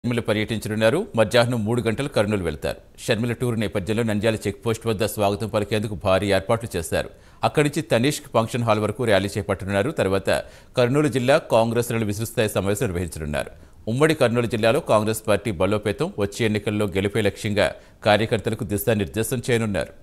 షర్మిల పర్యటించనున్నారు మధ్యాహ్నం మూడు గంటలు కర్నూలు వెళ్తారు షర్మిల టూర్ నేపథ్యంలో నంద్యాల చెక్ పోస్ట్ వద్ద స్వాగతం పలికేందుకు భారీ ఏర్పాట్లు చేశారు అక్కడి నుంచి తనీష్క్ ఫంక్షన్ హాల్ వరకు ర్యాలీ చేపట్టనున్నారు తర్వాత కర్నూలు జిల్లా కాంగ్రెస్ శ్రేణుల విస్తృతస్థాయి సమావేశం నిర్వహించనున్నారు ఉమ్మడి కర్నూలు జిల్లాలో కాంగ్రెస్ పార్టీ బలోపేతం వచ్చే ఎన్నికల్లో గెలిపే లక్ష్యంగా కార్యకర్తలకు దిశానిర్దేశం చేయనున్నారు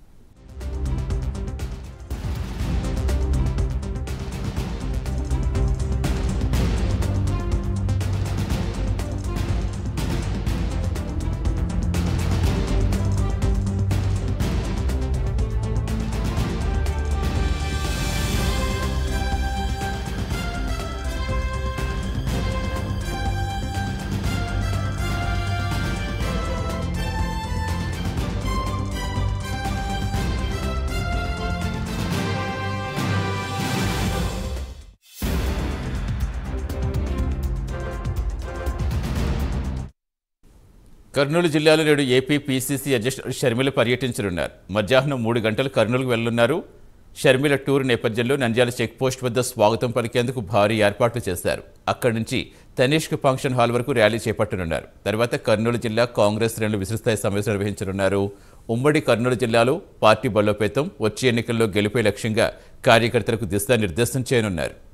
కర్నూలు జిల్లాలో నేడు ఏపీ పీసీసీ అధ్యక్షుడు షర్మిల పర్యటించనున్నారు మధ్యాహ్నం మూడు గంటలు కర్నూలుకు వెళ్లనున్నారు షర్మిల టూర్ నేపథ్యంలో నంద్యాల చెక్ పోస్ట్ వద్ద స్వాగతం పలికేందుకు భారీ ఏర్పాట్లు చేశారు అక్కడి నుంచి తనీష్క్ ఫంక్షన్ హాల్ వరకు ర్యాలీ చేపట్టనున్నారు తర్వాత కర్నూలు జిల్లా కాంగ్రెస్ శ్రేణులు విస్తృతస్థాయి సమావేశం నిర్వహించనున్నారు ఉమ్మడి కర్నూలు జిల్లాలో పార్టీ బలోపేతం వచ్చే ఎన్నికల్లో గెలిపే లక్ష్యంగా కార్యకర్తలకు దిశానిర్దేశం చేయనున్నారు